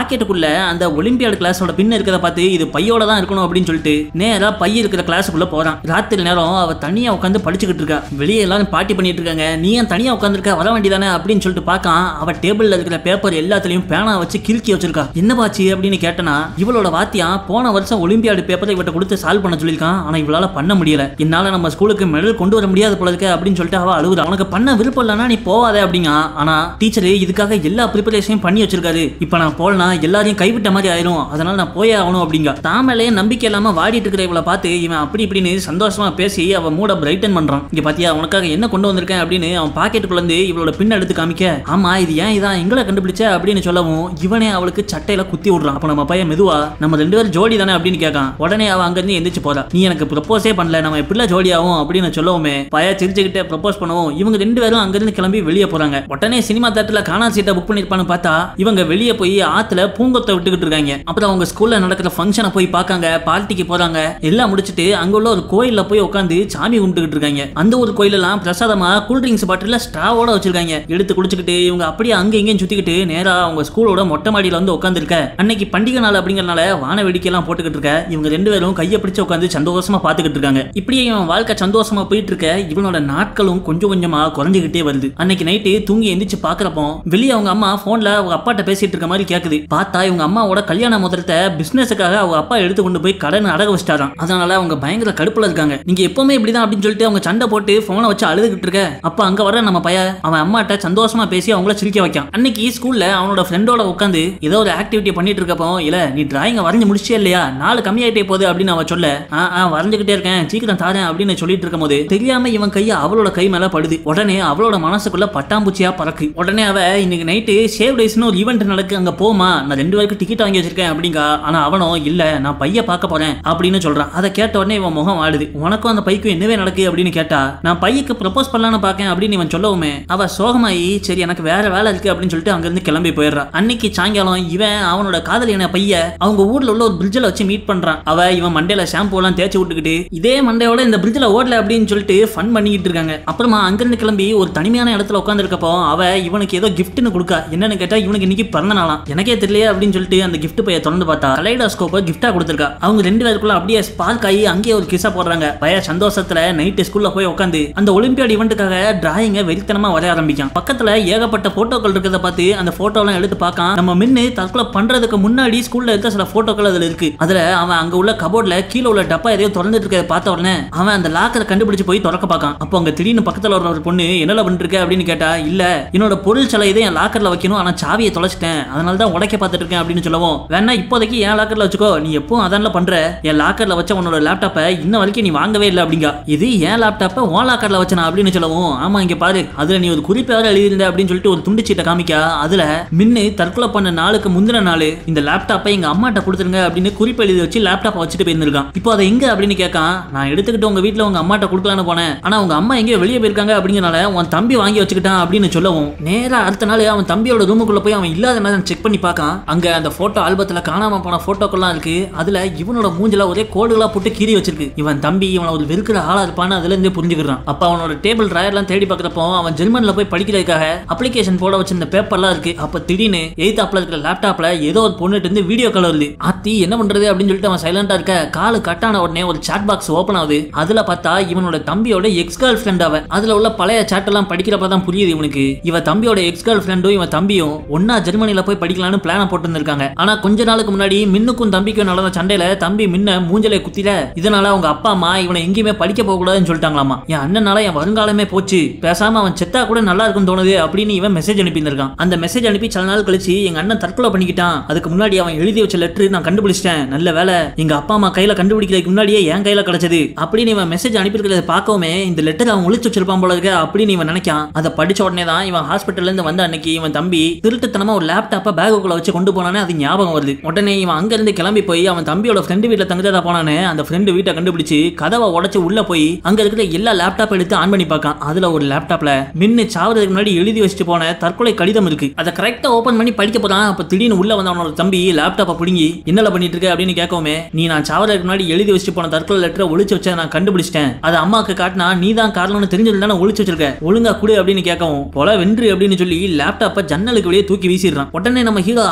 பாக்கெட்டுக்குள்ள அந்த ஒலிம்பியாட் கிளாஸோட பின் இருக்கிறத பார்த்து இது பையோட தான் இருக்கணும் அப்படின்னு சொல்லிட்டு நேரா பை இருக்கிற கிளாஸுக்குள்ள போறான் ராத்திரி நேரம் அவ தனியா உட்காந்து படிச்சுக்கிட்டு இருக்கா வெளியே எல்லாரும் பார்ட்டி பண்ணிட்டு இருக்காங்க நீ ஏன் தனியா உட்காந்துருக்க வர வேண்டியதானே அப்படின்னு சொல்லிட்டு பார்க்கான் அவ டேபிள்ல இருக்கிற பேப்பர் எல்லாத்துலயும் பேனா வச்சு கிறுக்கி வச்சிருக்கா என்ன பாச்சு அப்படின்னு கேட்டனா இவளோட வாத்தியா போன வருஷம் ஒலிம்பியாடு பேப்பரை இவட்ட கொடுத்து சால்வ் பண்ண சொல்லியிருக்கான் ஆனா இவளால பண்ண முடியல என்னால நம்ம ஸ்கூலுக்கு மெடல் கொண்டு வர முடியாது போல இருக்கு அப்படின்னு சொல்லிட்டு அவ அழுகுறா உனக்கு பண்ண விருப்பம் இல்லைன்னா நீ போவாத அப்படிங்க ஆனா டீச்சர் இதுக்காக எல்லா ப்ரிப்பரேஷனையும் பண்ணி வச்சிருக்காரு இப்ப நான் போலனா எல்லாரையும் கைவிட்ட மாதிரி ஆயிரும் அதனால நான் போயே ஆகணும் அப்படிங்க தாமலே நம்பிக்கை இல்லாம வாடிட்டு இருக்கிற இவளை பார்த்து இவன் அப்படி இப்படின்னு சந்தோஷமா பேசி அவ மூட பிரைட்டன் பண்றான் இங்க பாத்தியா உனக்காக என்ன கொண்டு வந்திருக்கேன் அப்படின்னு அவன் பாக்கெட்டுக்குள்ள இருந்து இவளோட பின் எடுத்து காமிக்க ஆமா இது ஏன் இதான் எங்களை கண்டுபிடிச்ச அப்படின்னு சொல்லவும் இவனே அவளுக்கு சட்டையில குத்தி விடுறான் அப்ப நம்ம பையன் மெதுவா நம்ம ரெண்டு பேரும் ஜோடி தானே அப்படின்னு கேட்கான் உடனே அவ அங்க இருந்து எந்திரிச்சு போறா நீ எனக்கு ப்ரப்போஸே பண்ணல நம்ம எப்படிலாம் ஜோடி ஆகும் அப்படின்னு சொல்லவுமே பைய சிரிச்சுக்கிட்டே ப்ரப்போஸ் பண்ணவும் இவங்க ரெண்டு பேரும் அங்க இருந்து கிளம்பி வெளியே போறாங்க உடனே சினிமா தேட்டர்ல காணா சீட்டை புக் பண்ணிருப்பான்னு பார்த்தா இவங்க வெளியே போய் ஆத்துல பூங்கொத்தை விட்டுக்கிட்டு இருக்காங்க அப்புறம் அவங்க ஸ்கூல்ல நடக்கிற ஃபங்க்ஷனை போய் பார்க்காங்க பார்ட்டிக்கு போறாங்க எல்லாம் முடிச்சிட்டு அங்க உள்ள ஒரு கோயில்ல போய் உட்காந்து சாமி கும்பிட்டுக்கிட்டு இருக்காங்க அந்த ஒரு கோயிலெல்லாம் பிரசாதமா கூல் ட்ரிங்க்ஸ் பாட்டில ஸ்ட்ராவோட வச்சிருக்காங்க எடுத்து குடிச்சுக்கிட்டு இவங்க அப்படியே அங்க இங்கேயும் சுத்திக்கிட்டு நேரா அவங்க ஸ்கூலோட மொட்டை மாடியில வந்து உட்காந்துருக்க அன்னைக்கு பண்டிகை நாள் அப்படிங்கறனால வான வேடிக்கை எல்லாம் போட்டுக்கிட்டு இருக்க இவங்க ரெண்டு பேரும் கையை பிடிச்சு உட்காந்து சந்தோஷமா பாத்துக்கிட்டு இருக்காங்க இப்படியே இவன் வாழ்க்கை சந்தோஷமா போயிட்டு இருக்க இவனோட நாட்களும் கொஞ்சம் கொஞ்சமா குறைஞ்சுக்கிட்டே வருது அன்னைக்கு நைட்டு தூங்கி எந்திரிச்சு பாக்குறப்போ வெளியே அவங்க அம்மா போன்ல அவங்க அப்பாட்ட பேசிட்டு இருக்க மாதிரி கேக்குது பார்த்தா இவங்க அம்மாவோட கல்யாண முதலத்தை பிசினஸுக்காக அவங்க அப்பா எடுத்து கொண்டு போய் கடன் அடக வச்சிட்டாராம் அதனால அவங்க பயங்கர கடுப்புல இருக்காங்க நீங்க எப்பவுமே இப்படிதான் அப்படின்னு சொல்லிட்டு அவங்க சண்டை போட்டு போனை வச்சு அழுதுகிட்டு இருக்க அப்ப அங்க வர நம்ம பையன் அவன் அம்மாட்ட சந்தோஷமா பேசி அவங்கள சிரிக்க வைக்கான் அன்னைக்கு ஸ்கூல்ல அவனோட ஃப்ரெண்டோட உட்காந்து ஏதோ ஒரு ஆக்டிவிட்டி பண்ணிட்டு இருக்கப்போ இல்ல நீ டிராயிங்க வரைஞ்சு முடிச்சியே இல்லையா நாலு கம்மியாயிட்டே போகுது அப்படின்னு அவ சொல்ல ஆ ஆ வரைஞ்சுக்கிட்டே இருக்கேன் சீக்கிரம் தாரேன் அப்படின்னு சொல்லிட்டு இருக்கும்போது தெரியாம இவன் கையை அவளோட கை மேல படுது உடனே அவளோட மனசுக்குள்ள பட்டாம்பூச்சியா பறக்கு உடனே அவ இன்னைக்கு நைட்டு சேவ் டேஸ்னு ஒரு ஈவெண்ட் நடக்கு அங்க போமா நான் ரெண்டு பேருக்கு டிக்கெட் வாங்கி வச்சிருக்கேன் அப்படிங்க ஆனா அவனும் இல்ல நான் பைய பார்க்க போறேன் அப்படின்னு சொல்றான் அதை கேட்ட உடனே இவன் முகம் ஆடுது உனக்கும் அந்த பைக்கும் என்னவே நடக்கு அப்படின்னு கேட்டா நான் பையக்கு ப்ரப்போஸ் பண்ணலாம்னு பார்க்கேன் அப்படின்னு இவன் சொல்லவுமே அவ சோகமாயி சரி எனக்கு வேற வேலை இருக்கு அப்படின்னு சொல்லிட்டு அங்கிருந்து கிளம்பி போயிடுறா அன்னைக்கு சாயங்காலம் இவன் அவனோட காதலியான பைய அவங்க ஊர்ல உள்ள ஒரு பிரிட்ஜில் வச்சு மீட் பண்றான் அவ இவன் மண்டையில ஷாம்பு எல்லாம் தேய்ச்சி விட்டுக்கிட்டு இதே மண்டையோட இந்த பிரிட்ஜில் ஓடல அப்படின்னு சொல்லிட்டு ஃபன் பண்ணிக்கிட்டு இருக்காங்க அப்புறமா அங்கிருந்து கிளம்பி ஒரு தனிமையான இடத்துல உட்காந்துருக்கப்போ அவ இவனுக்கு ஏதோ கிஃப்ட்னு கொடுக்கா என்னன்னு கேட்டா இவனுக்கு இன்னைக்கு பிறந்த நாளாம் எனக்கே தெரியலையே அப்படின்னு சொல்லிட்டு அந்த gift பைய திறந்து பார்த்தா கலைடாஸ்கோப்பை கிஃப்டா கொடுத்துருக்கா அவங்க ரெண்டு பேருக்குள்ள அப்படியே ஸ்பார்க் ஆகி அங்கேயே ஒரு கிசா போடுறாங்க பய சந்தோஷத்துல நைட்டு ஸ்கூல்ல போய் உட்காந்து அந்த ஒலிம்பியாட் ஈவெண்ட்டுக்காக டிராயிங்கை வெறித்தனமா வரைய ஆரம்பிக்கான் பக்கத்துல ஏகப்பட்ட போட்டோக்கள் இருக்கிறத பார்த்து அந்த போட்டோ எல்லாம் எடுத்து பார்க்கான் நம்ம மின்னு தற்கொலை பண்றதுக்கு முன்னாடி ஸ்கூல்ல இருக்க சில போட்டோக்கள் அதுல இருக்கு அதுல அவன் அங்க உள்ள கபோர்ட்ல கீழே உள்ள டப்பா எதையோ திறந்துட்டு இருக்கிறத பார்த்த உடனே அவன் அந்த லாக்கரை கண்டுபிடிச்சு போய் திறக்க பார்க்கான் அப்போ அங்க திடீர்னு பக்கத்துல வர ஒரு பொண்ணு என்னல பண்ணிருக்க அப்படின்னு கேட்டா இல்ல என்னோட பொருள் சில இதை என் லாக்கர்ல வைக்கணும் ஆனா சாவியை தொலைச்சிட்டேன் அதனால தான் உடைக்க பார்த்துட்டு இருக்கேன் அப்படின்னு சொல்லவும் வேணா இப்போதைக்கு என் லாக்கர்ல வச்சுக்கோ நீ எப்பவும் அதான்ல பண்ற என் லாக்கர்ல வச்ச உன்னோட லேப்டாப்பை இன்ன வரைக்கும் நீ வாங்கவே இல்லை அப்படிங்க இது என் லேப்டாப்பை உன் லாக்கர்ல வச்சனா அப்படின்னு சொல்லவும் ஆமா இங்க பாரு அதுல நீ ஒரு குறிப்பு வேற எழுதியிருந்த அப்படின்னு சொல்லிட்டு ஒரு துண்டு சீட்டை காமிக்க அதுல மின்னு தற்கொலை பண்ண நாளுக்கு முந்தின நாள் இந்த லேப்டாப்பை எங்க அம்மாட்ட கொடுத்துருங்க அப்படின்னு குறிப்பு எழுதி வச்சு லேப்டாப்பை வச்சுட்டு போயிருந்திருக்கான் இப்போ அதை எங்க அப்படின்னு கேட்கான் நான் எடுத்துக்கிட்டு உங்க வீட்ல உங்க அம்மாட்ட கொடுக்கலான்னு போனேன் ஆனா உங்க அம்மா எங்கேயோ வெளியே போயிருக்காங்க அப்படிங்கறனால உன் தம்பி வாங்கி வச்சுக்கிட்டான் அப்படின்னு சொல்லவும் நேரா அடுத்த நாள் அவன் தம்பியோட ரூமுக்குள்ள போய் அவன் இல்லாத நேரம் செக் பண்ணி பார்க்கான் அங்க அந்த போட்டோ ஆல்பத்துல காணாம போன போட்டோக்கெல்லாம் இருக்கு அதுல இவனோட மூஞ்சில ஒரே கோடுகளா போட்டு கீறி வச்சிருக்கு இவன் தம்பி இவன் ஒரு வெறுக்கிற ஆளா இருப்பான்னு அதுல இருந்தே புரிஞ்சுக்கிறான் அப்ப அவனோட டேபிள் ட்ராயர்லாம் தேடி பார்க்கறப்போ அவன் ஜெர்மன்ல போய் படிக்கிறதுக்காக அப்ளிகேஷன் போட வச்சிருந்த பேப்பர்லாம் இருக்கு அப்ப திடீர்னு எய்தாப்ல இருக்கிற லேப்டாப்ல ஏதோ ஒரு பொண்ணுட்டு இருந்து வீடியோ கால் வருது ஆத்தி என்ன பண்றது அப்படின்னு சொல்லிட்டு அவன் சைலண்டா இருக்க காலு கட்டான உடனே ஒரு சாட் பாக்ஸ் ஓபன் ஆகுது அதுல பார்த்தா இவனோட தம்பியோட எக்ஸ் கேர்ள் ஃப்ரெண்ட் அவன் அதுல உள்ள பழைய சாட் எல்லாம் படிக்கிறப்ப தான் புரியுது இவனுக்கு இவ தம்பியோட எக்ஸ் கேர்ள் ஃப்ரெண்டும் இவன் தம்பியும் ஒன்னா ஜெர்மனில போய் படிக்கலாம்னு பிளான போட்டு இருந்திருக்காங்க ஆனா கொஞ்ச நாளுக்கு முன்னாடி மின்னுக்கும் தம்பிக்கும் நடந்த சண்டையில தம்பி மின்ன மூஞ்சலை குத்தில இதனால அவங்க அப்பா அம்மா இவனை எங்கேயுமே படிக்க போக கூடாதுன்னு சொல்லிட்டாங்களாமா என் அண்ணனால என் வருங்காலமே போச்சு பேசாம அவன் செத்தா கூட நல்லா இருக்கும்னு தோணுது அப்படின்னு இவன் மெசேஜ் அனுப்பியிருந்திருக்கான் அந்த மெசேஜ் அனுப்பி சில நாள் கழிச்சு எங்க அண்ணன் தற்கொலை பண்ணிக்கிட்டான் அதுக்கு முன்னாடி அவன் எழுதி வச்ச லெட்டர் நான் கண்டுபிடிச்சிட்டேன் நல்ல வேலை எங்க அப்பா அம்மா கையில கண்டுபிடிக்கிறதுக்கு முன்னாடியே என் கையில கிடைச்சது அப்படின்னு இவன் மெசேஜ் அனுப்பியிருக்கிறத பார்க்கவுமே இந்த லெட்டர் அவன் ஒளிச்சு வச்சிருப்பான் போல இருக்க அப்படின்னு இவன் நினைக்கான் அதை படிச்ச உடனே தான் இவன் ஹாஸ்பிட்டல்ல இருந்து வந்த அன்னைக்கு இவன் தம்பி திருட்டுத்தனமா ஒரு லேப்டாப்பை பேக்குக்குள்ள வச்சு கொண்டு போனானே அது ஞாபகம் வருது உடனே இவன் அங்க இருந்து கிளம்பி போய் அவன் தம்பியோட ஃப்ரெண்டு வீட்டுல தங்குறதா போனானே அந்த ஃப்ரெண்டு வீட்டை கண்டுபிடிச்சு கதவை உடைச்சு உள்ள போய் அங்க இருக்கிற எல்லா லேப்டாப் எடுத்து ஆன் பண்ணி பார்க்கான் அதுல ஒரு லேப்டாப்ல மின்னு சாவறதுக்கு முன்னாடி எழுதி வச்சுட்டு போன தற்கொலை கடிதம் இருக்கு அதை கரெக்டா ஓபன் பண்ணி படிக்க போறான் அப்ப திடீர்னு உள்ள வந்த அவனோட தம்பி லேப்டாப்பை பிடுங்கி என்னல பண்ணிட்டு இருக்க அப்படின்னு கேட்கவுமே நீ நான் சாவறதுக்கு முன்னாடி எழுதி வச்சுட்டு போன தற்கொலை லெட்டரை ஒளிச்சு வச்ச நான் கண்டுபிடிச்சிட்டேன் அது அம்மாக்கு காட்டினா நீ தான் காரணம்னு தெரிஞ்சது தானே ஒளிச்சு வச்சிருக்க ஒழுங்கா குடு அப்படின்னு கேட்கவும் போல வென்று அப்படின்னு சொல்லி லேப்டாப்பை ஜன்னலுக்கு வெளியே தூக்கி வீசிடுறான் உடனே நம்ம ஹீரோ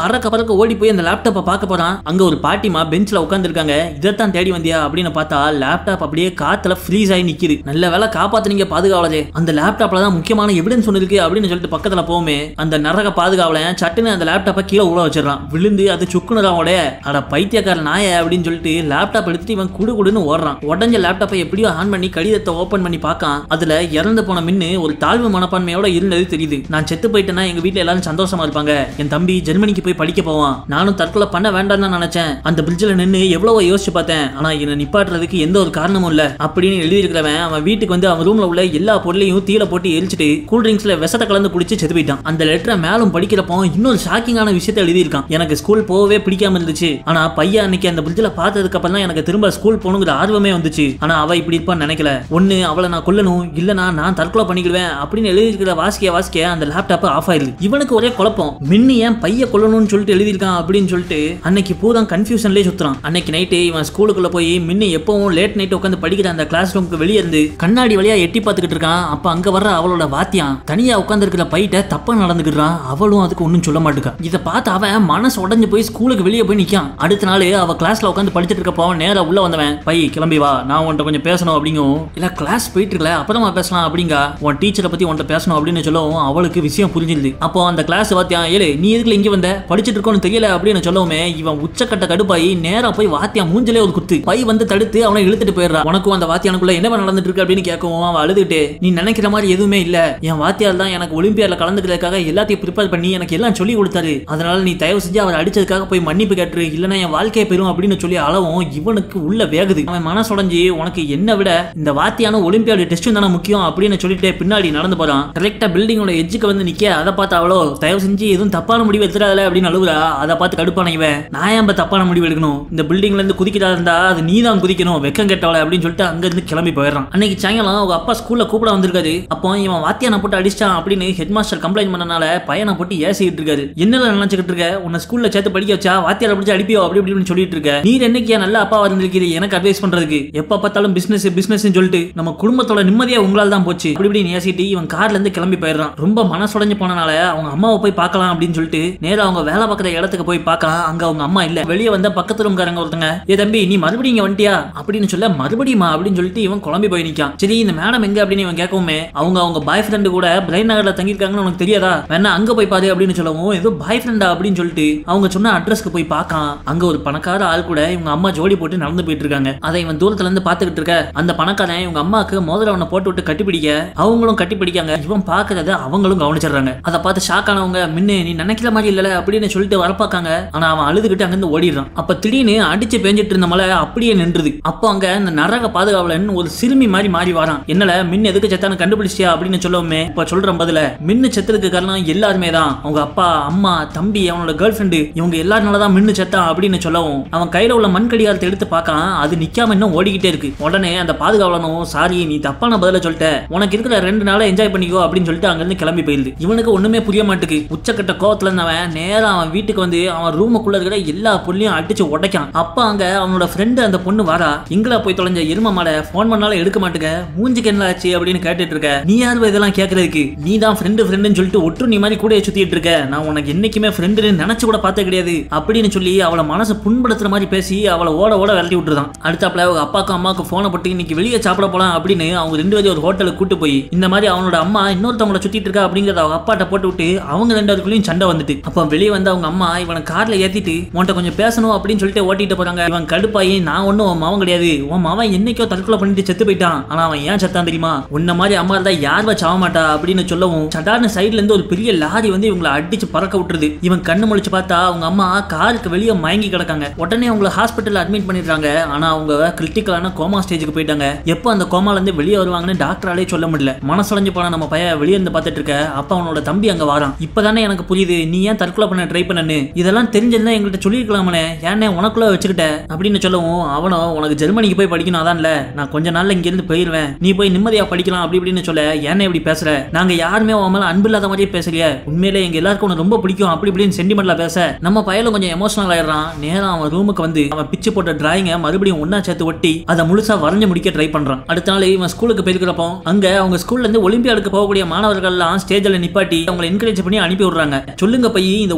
அறக்க பறக்க ஓடி போய் அந்த லேப்டாப்பை பார்க்க போறான் அங்க ஒரு பாட்டிமா பெஞ்ச்ல உட்காந்துருக்காங்க இதைத்தான் தேடி வந்தியா அப்படின்னு பார்த்தா லேப்டாப் அப்படியே காத்துல ஃப்ரீஸ் ஆகி நிக்குது நல்ல வேலை காப்பாத்துனீங்க பாதுகாவலரே அந்த லேப்டாப்ல தான் முக்கியமான எவிடன்ஸ் ஒன்று இருக்கு அப்படின்னு சொல்லிட்டு பக்கத்துல போமே அந்த நரக பாதுகாவலன் சட்டுன்னு அந்த லேப்டாப்பை கீழே உள்ள வச்சிடறான் விழுந்து அது சுக்குனராவோட அட பைத்தியக்கார நாய அப்படின்னு சொல்லிட்டு லேப்டாப் எடுத்துட்டு இவன் குடு குடுன்னு ஓடுறான் உடஞ்ச லேப்டாப்பை எப்படியோ ஆன் பண்ணி கடிதத்தை ஓபன் பண்ணி பார்க்கான் அதுல இறந்து போன மின்னு ஒரு தாழ்வு மனப்பான்மையோட இருந்தது தெரியுது நான் செத்து போயிட்டேன்னா எங்க வீட்ல எல்லாரும் சந்தோஷமா இருப்பாங்க என் தம்பி ஜெர்மனிக்கு போய் படிக்க போவான் நானும் தற்கொலை பண்ண வேண்டாம் தான் நினைச்சேன் அந்த பிரிட்ஜில் நின்று எவ்வளவோ யோசிச்சு பார்த்தேன் ஆனா என்னை நிப்பாட்டுறதுக்கு எந்த ஒரு காரணமும் இல்ல அப்படின்னு எழுதியிருக்கிறவன் அவன் வீட்டுக்கு வந்து அவன் ரூம்ல உள்ள எல்லா பொருளையும் தீல போட்டு எரிச்சிட்டு கூல் ட்ரிங்க்ஸ்ல விஷத்தை கலந்து குடிச்சு செத்து போயிட்டான் அந்த லெட்டரை மேலும் படிக்கிறப்போ இன்னொரு ஷாக்கிங்கான விஷயத்தை எழுதியிருக்கான் எனக்கு ஸ்கூல் போகவே பிடிக்காம இருந்துச்சு ஆனா பையன் அன்னைக்கு அந்த பிரிட்ஜில் பார்த்ததுக்கு அப்புறம் தான் எனக்கு திரும்ப ஸ்கூல் போகணுங்கிற ஆர்வமே வந்துச்சு ஆனா அவ இப்படி இருப்பான்னு நினைக்கல ஒண்ணு அவளை நான் கொல்லணும் இல்லனா நான் தற்கொலை பண்ணிக்கிடுவேன் அப்படின்னு எழுதியிருக்கிற வாசிக்க வாசிக்க அந்த லேப்டாப் ஆஃப் ஆயிருது இவனுக்கு ஒரே குழப்பம் மின்னு ஏன் பைய கொல்லணும்னு சொல்லிட்டு எழுதியிருக்கான் அப்படின்னு சொல்லிட்டு அன்னைக்கு பூரா கன்ஃபியூஷன்லேயே சுத்துறான் அன்னைக்கு நைட்டு இவன் ஸ்கூலுக்குள்ள போய் மின்னு எப்பவும் லேட் நைட் உட்காந்து படிக்கிற அந்த கிளாஸ் ரூமுக்கு வெளியே இருந்து கண்ணாடி வழியா எட்டி பார்த்துக்கிட்டு இருக்கான் அப்ப அங்க வர்ற அவளோட வாத்தியான் தனியா உட்கார்ந்து இருக்கிற பையிட்ட தப்பா நடந்துக்கிறான் அவளும் அதுக்கு ஒன்றும் சொல்ல மாட்டுக்கா இதை பார்த்து அவன் மனசு உடஞ்சு போய் ஸ்கூலுக்கு வெளியே போய் நிக்கான் அடுத்த நாள் அவ கிளாஸ்ல உட்காந்து படிச்சிட்டு இருக்கப்போ நேரா உள்ள வந்தவன் பை கிளம்பி வா நான் உன்கிட்ட கொஞ்சம் பேசணும் அப்படிங்கும் இல்ல கிளாஸ் போயிட்டு இருக்கல அப்புறமா பேசலாம் அப்படிங்க உன் டீச்சரை பத்தி உன்கிட்ட பேசணும் அப்படின்னு சொல்லவும் அவளுக்கு விஷயம் புரிஞ்சிருது அப்போ அந்த கிளாஸ் வாத்தியான் ஏழு நீ எதுக்குல இங்க வந்த படிச்சிட்டு இருக்கோன்னு தெரியல அப்படின்னு சொல்லவுமே இவன் உச்சக்கட்ட கடுப்பாயி நேரா போய் வாத்தியான் மூஞ்சிலே ஒரு குத்து பை வந்து தடுத்து அவனை இழுத்துட்டு போயிடுறா உனக்கும் அந்த வாத்தியானுக்குள்ள என்ன நடந்துட்டு இருக்கு அப்படின்னு கேட்கவும் அவன் அழுதுட்டு நீ நினைக்கிற மாதிரி எதுவுமே இல்ல என் வாத்தியார் தான் எனக்கு ஒலிம்பியாட்ல கலந்துக்கிறதுக்காக எல்லாத்தையும் ப்ரிப்பேர் பண்ணி எனக்கு எல்லாம் சொல்லி கொடுத்தாரு அதனால நீ தயவு செஞ்சு அவர் அடிச்சதுக்காக போய் மன்னிப்பு கேட்டுரு இல்லைன்னா என் வாழ்க்கையை பெறும் அப்படின்னு சொல்லி அளவும் இவனுக்கு உள்ள வேகுது அவன் மனசுடைஞ்சு உனக்கு என்ன விட இந்த வாத்தியான ஒலிம்பியாடு டெஸ்ட்டும் தானே முக்கியம் அப்படின்னு சொல்லிட்டு பின்னாடி நடந்து போறான் கரெக்டா பில்டிங்கோட எஜ்ஜுக்கு வந்து நிக்க அதை பார்த்து அவளோ தயவு செஞ்சு எதுவும் தப்பான முடிவு எடுத்துறாத அப்படின்னு அழுகுறா அதை பார்த்து கடுப்பான இவன் நான் ஏன் இப்ப தப்பான முடிவு எடுக்கணும் இந்த பில்டிங்ல இருந்து குதிக்கிறதா இருந்தா அது நீ தான் குதிக்கணும் வெக்கம் கெட்டவளை அப்படின்னு சொல்லிட்டு அங்க இருந்து கிளம்பி போயிடுறான் அன்னைக்கு சாயங்காலம் அவங்க அப்பா ஸ்கூல்ல கூப்பிட வந்திருக்காரு அப்போ இவன் வாத்தியானை போட்டு அடிச்சிட்டான் அப்படின்னு ஹெட் மாஸ்டர் கம்ப்ளைண்ட் பண்ணனால பையனை போட்டு ஏசிக்கிட்டு இருக்காரு என்னல நினைச்சுக்கிட்டு இருக்க உன்னை ஸ்கூல்ல சேர்த்து படிக்க வச்சா வாத்தியாரை பிடிச்சி அடிப்பியோ அப்படி இப்படின்னு சொல்லிட்டு இருக்க நீர் என்னைக்கு நல்ல அப்பா இருந்திருக்கீங்க எனக்கு அட்வைஸ் பண்றதுக்கு எப்ப பார்த்தாலும் பிசினஸ் பிசினஸ் சொல்லிட்டு நம்ம குடும்பத்தோட நிம்மதியா உங்களால தான் போச்சு அப்படி இப்படி ஏசிட்டு இவன் கார்ல இருந்து கிளம்பி போயிடுறான் ரொம்ப மனசுடைஞ்சு போனனால அவங்க அம்மாவை போய் பார்க்கலாம் அப்படின்னு சொல்லிட்டு நேரா அவங்க வேலை பார்க்குற இடத்துக்கு போய் பார்க்கலாம் அங்க அவங்க அம்மா இல்ல வெளியே வந்த பக்கத்து ரூம்காரங்க ஒருத்தங்க ஏ தம்பி நீ மறுபடியும் இங்க வந்துட்டியா அப்படின்னு சொல்ல மறுபடியுமா அப்படின்னு சொல்லிட்டு இவன் குழம்பி போய் நிக்கான் சரி இந்த மேடம் எங்க அப்படின்னு இவன் கேட்கவுமே அவங்க அவங்க பாய் ஃப்ரெண்டு கூட பிரைன் நகர்ல தங்கியிருக்காங்கன்னு உனக்கு தெரியாதா வேணா அங்க போய் பாரு அப்படின்னு சொல்லவும் ஏதோ பாய் ஃப்ரெண்டா அப்படின்னு சொல்லிட்டு அவங்க சொன்ன அட்ரஸ்க்கு போய் பார்க்கான் அங்க ஒரு பணக்கார ஆள் கூட இவங்க அம்மா ஜோடி போட்டு நடந்து போயிட்டு இருக்காங்க அதை இவன் தூரத்துல இருந்து பாத்துக்கிட்டு இருக்க அந்த பணக்காரன் இவங்க அம்மாக்கு முதல்ல அவனை போட்டு விட்டு கட்டிப்பிடிக்க அவங்களும் கட்டிப்பிடிக்காங்க இவன் பாக்குறத அவங்களும் கவனிச்சிடுறாங்க அதை பார்த்து ஷாக் ஆனவங்க முன்ன நீ நினைக்கிற மாதிரி இல்லல அப்படின்னு சொல்லிட்டு வரப்பாக்காங்க ஆனா அவன் அழுதுகிட்டு அங்கிருந்து ஓடிடுறான் அப்ப திடீர்னு அடிச்சு பேஞ்சிட்டு இருந்த மலை அப்படியே நின்றுது அப்போ அங்க அந்த நரக பாதுகாவலன் ஒரு சிறுமி மாதிரி மாறி வரான் என்னல மின் எதுக்கு செத்தானு கண்டுபிடிச்சியா அப்படின்னு சொல்லவுமே இப்ப சொல்றேன் பதில மின்னு செத்ததுக்கு காரணம் எல்லாருமே தான் அவங்க அப்பா அம்மா தம்பி அவனோட கேர்ள் ஃப்ரெண்டு இவங்க எல்லாருனால தான் மின்னு செத்தான் அப்படின்னு சொல்லவும் அவன் கையில உள்ள மண் கடிகாரத்தை எடுத்து பார்க்கலாம் அது நிக்காம இன்னும் ஓடிக்கிட்டே இருக்கு உடனே அந்த பாதுகாவலனும் சாரி நீ தப்பான பதில சொல்லிட்ட உனக்கு இருக்கிற ரெண்டு நாளை என்ஜாய் பண்ணிக்கோ அப்படின்னு சொல்லிட்டு அங்கிருந்து கிளம்பி போயிருது இவனுக்கு ஒண்ணுமே புரிய மாட்டுக்கு உச்சக்கட்ட கோவத்துல இருந்தவன் நேரா அவன் வீட்டுக்கு வந்து அவன் ரூமுக்குள்ள இருக்கிற எல்லா பொருளையும் அடிச்சு உடைக்கான் அப்ப அங்க அவனோட ஃப்ரெண்டு அந்த பொண்ணு வாரா எங்கடா போய் தொலைஞ்ச எரும மாட போன் பண்ணாலும் எடுக்க மாட்டுக்க மூஞ்சிக்கு என்ன ஆச்சு அப்படின்னு கேட்டுட்டு இருக்க நீ யாரு இதெல்லாம் கேட்கறதுக்கு நீ தான் ஃப்ரெண்டு ஃப்ரெண்டுன்னு சொல்லிட்டு ஒட்டு நீ மாதிரி கூட சுத்திட்டு இருக்க நான் உனக்கு என்னைக்குமே ஃப்ரெண்டுன்னு நினைச்சு கூட பார்த்தது கிடையாது அப்படின்னு சொல்லி அவளை மனசு புண்படுத்துற மாதிரி பேசி அவளை ஓட ஓட விரட்டி விட்டுருதான் அடுத்தாப்புல அவங்க அப்பாக்கும் அம்மாவுக்கு போனை போட்டு இன்னைக்கு வெளியே சாப்பிட போலாம் அப்படின்னு அவங்க ரெண்டு பேரும் ஒரு ஹோட்டலுக்கு கூட்டு போய் இந்த மாதிரி அவனோட அம்மா இன்னொருத்தவங்கள சுத்திட்டு இருக்கா அப்படிங்கறத அவங்க அப்பாட்ட போட்டு விட்டு அவங்க ரெண்டு பேருக்குள்ளயும் சண்டை வந்துட்டு அப்ப வெளியே வந்து அவங்க அம்மா இவனை கார்ல ஏத்திட்டு உன்கிட்ட கொஞ்சம் பேசணும் அப்படின்னு சொல்லிட்டு ஓட்டிட்டு போறாங்க இவன் கடுப்பாயி நான் ஒன்னும் உன் மவன் கிடையாது உன் மவன் என்னைக்கோ தற்கொலை பண்ணிட்டு செத்து போயிட்டான் ஆனா அவன் ஏன் செத்தான் தெரியுமா உன்ன மாதிரி அம்மா இருந்தா யார் வச்சு ஆக மாட்டா அப்படின்னு சொல்லவும் சடார்னு சைடுல இருந்து ஒரு பெரிய லாரி வந்து இவங்களை அடிச்சு பறக்க விட்டுருது இவன் கண்ணு முழிச்சு பார்த்தா அவங்க அம்மா காருக்கு வெளியே மயங்கி கிடக்காங்க உடனே அவங்கள ஹாஸ்பிட்டல் அட்மிட் பண்ணிடுறாங்க ஆனா அவங்க கிரிட்டிக்கலான கோமா ஸ்டேஜுக்கு போயிட்டாங்க எப்போ அந்த கோமால இருந்து வெளியே வருவாங்கன்னு டாக்டராலே சொல்ல முடியல மனசுடைஞ்சு போன நம்ம பையன் வெளியே இருந்து பார்த்துட்டு இருக்க அப்ப அவனோட தம்பி அங்க வாரான் இப்பதானே எனக்கு புரியுது நீ ஏன் தற்கொலை பண்ண ட்ரை பண்ணனு இதெல்லாம் தெரிஞ்சிருந்தா எங்கள்கிட்ட சொல்லியிருக்கலாமனே ஏன்னே உனக்குள்ள வச்சுக்கிட்ட அப்படின்னு சொல்லவும் அவனும் உனக்கு ஜெர்மனிக்கு போய் படிக்கணும் அதான்ல நான் கொஞ்ச நாள்ல இங்க இருந்து போயிருவேன் நீ போய் நிம்மதியா படிக்கலாம் அப்படி இப்படின்னு சொல்ல ஏன்னே இப்படி பேசுற நாங்க யாருமே உன் மேல அன்பு இல்லாத மாதிரியே பேசுறிய உண்மையிலே எங்க எல்லாருக்கும் உனக்கு ரொம்ப பிடிக்கும் அப்படி இப்படின்னு சென்டிமெண்ட்ல பேச நம்ம பையலும் கொஞ்சம் எமோஷனல் ஆயிடுறான் நேரா அவன் ரூமுக்கு வந்து அவன் பிச்சு போட்ட டிராயிங்கை மறுபடியும் ஒண்ணா சேர்த்து ஒட்டி அதை முழுசா வரைஞ்சு முடிக்க ட்ரை பண்றான் அடுத்த நாள் இவன் ஸ்கூலுக்கு போயிருக்கிறப்போ அங்க அவங்க ஸ்கூல்ல இருந்து ஒலிம்பியாடுக்கு போகக்கூடிய மாணவர்கள் எல்லாம் ஸ்டேஜ்ல நிப்பாட்டி அவங்களை என்கரேஜ் பண்ணி அனுப்பி விடுறாங்க சொல்லுங்க பையன் இந்த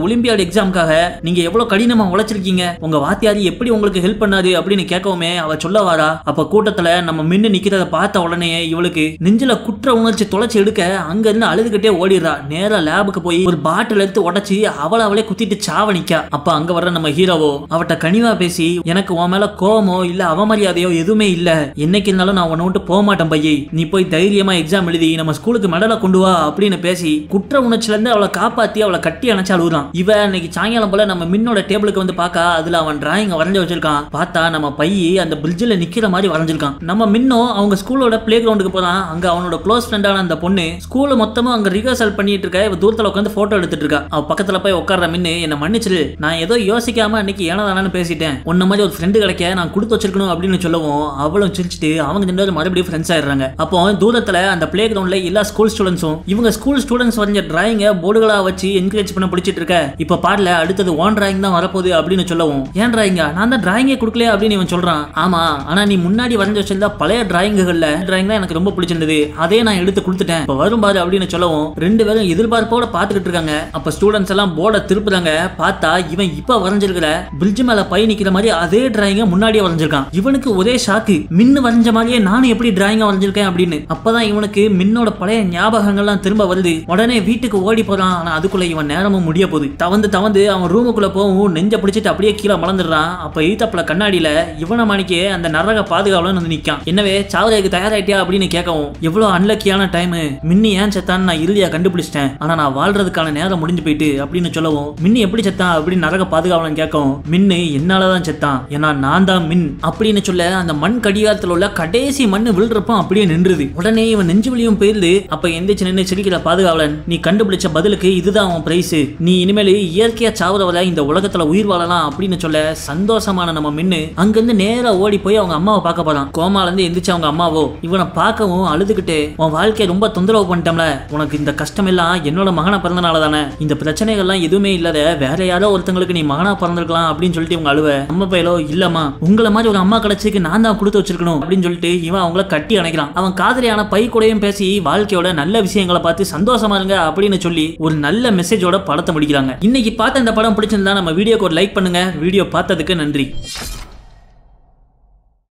ஒலிம்பியாட் எக்ஸாமுக்காக நீங்க எவ்வளவு கடினமா உழைச்சிருக்கீங்க உங்க வாத்தியாரி எப்படி உங்களுக்கு ஹெல்ப் பண்ணாரு அப்படின்னு கேட்கவுமே அவ சொல்ல வாரா அப்ப கூட்டத்துல நம்ம மின்னு நிக்கிறத பார்த்த உடனே இவளுக்கு நெஞ்சில குற்ற உணர்ச்சி தொலைச்சு எடுக்க அங்க இருந்து அழுதுகிட்டே ஓடிடுறா நேரா லேபுக்கு போய் ஒரு பாட்டில் எடுத்து உடைச்சு அவளை அவளே குத்திட்டு சாவணிக்கா அப்ப அங்க வர்ற நம்ம ஹீரோவோ அவட்ட கனிவா பேசி எனக்கு உன் மேல கோவமோ இல்ல அவமரியாதையோ எதுவுமே இல்ல என்னைக்கு இருந்தாலும் நான் உன்னை விட்டு போக மாட்டேன் பையே நீ போய் தைரியமா எக்ஸாம் எழுதி நம்ம ஸ்கூலுக்கு மெடலை கொண்டு வா அப்படின்னு பேசி குற்ற உணர்ச்சில இருந்து அவளை காப்பாத்தி அவளை கட்டி அணைச்சு அழுகுறான் இவ இன்னைக்கு சாயங்காலம் போல நம்ம மின்னோட டேபிளுக்கு வந்து பார்க்க அதுல அவன் டிராயிங் வரைஞ்சு வச்சிருக்கான் பார்த்தா நம்ம பையி அந்த பிரிட்ஜில் நிக்கிற மாதிரி வரைஞ்சிருக்கான் நம்ம மின்னோ அவங்க ஸ்கூலோட பிளே கிரவுண்டுக்கு போறான் அங்க அவனோட க்ளோஸ் ஃப்ரெண்டான அந்த பொண்ணு ஸ்கூல்ல மொத்தமா அங்க ரிஹர்சல் பண்ணிட்டு இருக்கா இவ தூரத்துல உட்காந்து போட்டோ எடுத்துட்டு இருக்கா அவ பக்கத்துல போய் உட்கார்ற மின்னு என்ன மன்னிச்சிரு நான் ஏதோ யோசிக்காம அன்னைக்கு ஏனதானு பேசிட்டேன் உன்ன மாதிரி ஒரு ஃப்ரெண்டு கிடைக்க நான் கொடுத்து வச்சிருக்கணும் அப்படின்னு சொல்லவும் அவளும் சிரிச்சிட்டு அவங்க ரெண்டு பேரும் மறுபடியும் ஃப்ரெண்ட்ஸ் ஆயிடுறாங்க அப்போ தூரத்துல அந்த பிளே கிரவுண்ட்ல எல்லா ஸ்கூல் ஸ்டூடெண்ட்ஸும் இவங்க ஸ்கூல் ஸ்டூடெண்ட்ஸ் வரைஞ்ச டிராயிங்க போர்டுகளா வச்சு என்கரேஜ் பண்ண பிடிச்சிட்டு இருக்க இப்ப பாடல அடுத்தது ஓன் டிராயிங் தான் வரப்போகுது அப்படின்னு சொல்லவும் ஏன் டிராயிங்கா நான் தான் டிராயிங்கே கொடுக்கல அப்படின்னு இவன் சொல்றான் ஆமா ஆனா நீ முன்னாடி வரைஞ்சு வச்சிருந்தா பழைய டிராயிங்குகள்ல டிராயிங் தான் எனக்கு ரொம்ப பிடிச்சிருந்தது அதே நான் எடுத்து கொடுத்துட்டேன் இப்ப வரும் பாரு அப்படின்னு சொல்லவும் ரெண்டு பேரும் எதிர்பார்ப்போட பாத்துக்கிட்டு இருக்காங்க அப்ப ஸ்டூடெண்ட்ஸ் எல்லாம் போர்டை திருப்புறாங்க பார்த்தா இவன் இப்ப வரைஞ்சிருக்கிற பிரிட்ஜ் மேல பை நிக்கிற மாதிரி அதே டிராயிங்க முன்னாடியே வரைஞ்சிருக்கான் இவனுக்கு ஒரே ஷாக்கு மின்னு வரைஞ்ச மாதிரியே நானும் எப்படி டிராயிங்கா வரைஞ்சிருக்கேன் அப்படின்னு அப்பதான் இவனுக்கு மின்னோட பழைய ஞாபகங்கள்லாம் திரும்ப வருது உடனே வீட்டுக்கு ஓடி போறான் ஆனா அதுக்குள்ள இவன் நேரமும் முடிய போகுது தவந்து தவந்து அவன் ரூமுக்குள்ள போகவும் நெஞ்ச பிடிச்சிட்டு அப்படியே கீழே மலர்ந்துடுறான் அப்ப ஈத்தப்பல கண்ணாடியில இவன மணிக்கு அந்த நரக பாதுகாவலன் வந்து நிக்கான் என்னவே சாவரைக்கு தயாராயிட்டியா அப்படின்னு கேட்கவும் எவ்வளவு அன்லக்கியான டைம் மின்னி ஏன் செத்தான்னு நான் இறுதியா கண்டுபிடிச்சிட்டேன் ஆனா நான் வாழ்றதுக்கான நேரம் முடிஞ்சு போயிட்டு அப்படின்னு சொல்லவும் மின்னி எப்படி செத்தான் அப்படின்னு நரக பாதுகாவலன் கேட்கவும் மின்னு என்னாலதான் செத்தான் ஏன்னா நான் தான் மின் அப்படின்னு சொல்ல அந்த மண் கடிகாரத்தில் உள்ள கடைசி மண்ணு விழுறப்போ அப்படியே நின்றுது உடனே இவன் நெஞ்சு வலியும் போயிருது அப்ப எந்திரிச்சு நின்று சிரிக்கிற பாதுகாவலன் நீ கண்டுபிடிச்ச பதிலுக்கு இதுதான் உன் பிரைஸ் நீ இனிமேல் இயற்கையா சாவுறவரை இந்த உலகத்துல உயிர் வாழலாம் அப்படின்னு சொல்ல சந்தோஷமான நம்ம மின்னு அங்கிருந்து நேரா ஓடி போய் அவங்க அம்மாவை பார்க்க போறான் கோமால இருந்து எந்திரிச்சு அவங்க அம்மாவோ இவனை பார்க்கவும் அழுதுகிட்டு உன் வாழ்க்கையை ரொம்ப தொந்தரவு பண்ணிட்டோம்ல உனக்கு இந்த கஷ்டம் எல்லாம் என்னோட மகனா பிறந்தனால தானே இந்த பிரச்சனைகள்லாம் எதுவுமே இல்லாத வேற யாரோ ஒருத்தங்களுக்கு நீ மகனா பிறந்திருக்கலாம் அப்படின்னு சொல்லிட்டு இவங்க அழுவ நம்ம பையலோ இல்லம்மா உங்களை மாதிரி ஒரு அம்மா கிடைச்சிக்கு நான் தான் கொடுத்து வச்சிருக்கணும் அப்படின்னு சொல்லிட்டு இவன் அவங்கள கட்டி அணைக்கிறான் அவன் காதலியான பை கூடயும் பேசி வாழ்க்கையோட நல்ல விஷயங்களை பார்த்து சந்தோஷமா இருங்க அப்படின்னு சொல்லி ஒரு நல்ல மெசேஜோட படத்தை முடிக்கிறாங்க இன்னைக்கு பார்த்த இந்த படம் பிடிச்சிருந்தா நம்ம வீடியோக்கு ஒரு லைக் பண்ணுங்க வீடியோ பார்த்ததுக்கு நன்றி